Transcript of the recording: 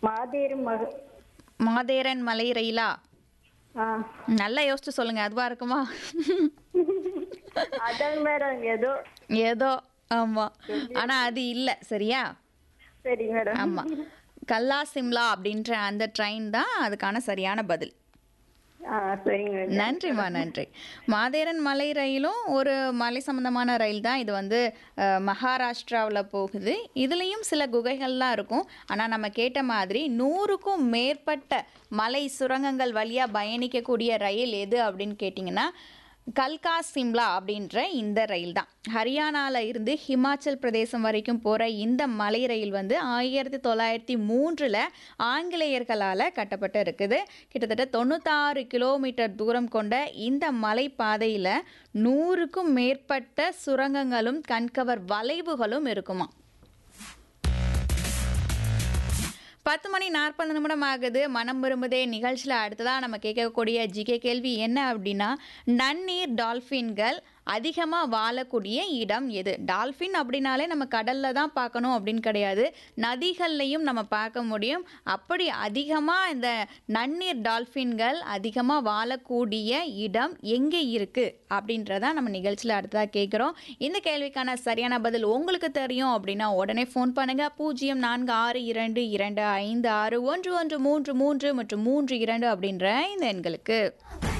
மாதேரு மக மாதேரன் மலை ரயிலா ஆ நல்லா யோசிச்சு சொல்லுங்க அதுவா இருக்குமா அதாங்க மேடம் ஏதோ ஏதோ ஆமா ஆனா அது இல்ல சரியா சரிங்க மேடம் ஆமா கல்லா சிம்லா அப்படின்ற அந்த ட்ரெயின் தான் அதுக்கான சரியான பதில் ஆ சரிங்க மேடம் நன்றிம்மா நன்றி மாதேரன் மலை ரயிலும் ஒரு மலை சம்பந்தமான ரயில் தான் இது வந்து மகாராஷ்டிராவில் போகுது இதுலேயும் சில குகைகள்லாம் இருக்கும் ஆனால் நம்ம கேட்ட மாதிரி நூறுக்கும் மேற்பட்ட மலை சுரங்கங்கள் வழியாக பயணிக்கக்கூடிய ரயில் எது அப்படின்னு கேட்டிங்கன்னா கல்கா சிம்லா அப்படின்ற இந்த ரயில் தான் ஹரியானாவில் இருந்து ஹிமாச்சல் பிரதேசம் வரைக்கும் போகிற இந்த மலை ரயில் வந்து ஆயிரத்தி தொள்ளாயிரத்தி மூன்றில் ஆங்கிலேயர்களால் கட்டப்பட்டு இருக்குது கிட்டத்தட்ட தொண்ணூத்தாறு கிலோமீட்டர் தூரம் கொண்ட இந்த மலை பாதையில் நூறுக்கும் மேற்பட்ட சுரங்கங்களும் கண்கவர் வளைவுகளும் இருக்குமா பத்து மணி நாற்பது நிமிடம் ஆகுது மனம் விரும்புதே நிகழ்ச்சியில் அடுத்ததாக நம்ம கேட்கக்கூடிய ஜிகே கேள்வி என்ன அப்படின்னா நன்னீர் டால்ஃபின்கள் அதிகமாக வாழக்கூடிய இடம் எது டால்ஃபின் அப்படின்னாலே நம்ம கடலில் தான் பார்க்கணும் அப்படின்னு கிடையாது நதிகள்லையும் நம்ம பார்க்க முடியும் அப்படி அதிகமாக இந்த நன்னீர் டால்ஃபின்கள் அதிகமாக வாழக்கூடிய இடம் எங்கே இருக்குது அப்படின்றத நம்ம நிகழ்ச்சியில் அடுத்ததாக கேட்குறோம் இந்த கேள்விக்கான சரியான பதில் உங்களுக்கு தெரியும் அப்படின்னா உடனே ஃபோன் பண்ணுங்கள் பூஜ்ஜியம் நான்கு ஆறு இரண்டு இரண்டு ஐந்து ஆறு ஒன்று ஒன்று மூன்று மூன்று மற்றும் மூன்று இரண்டு அப்படின்ற இந்த எண்களுக்கு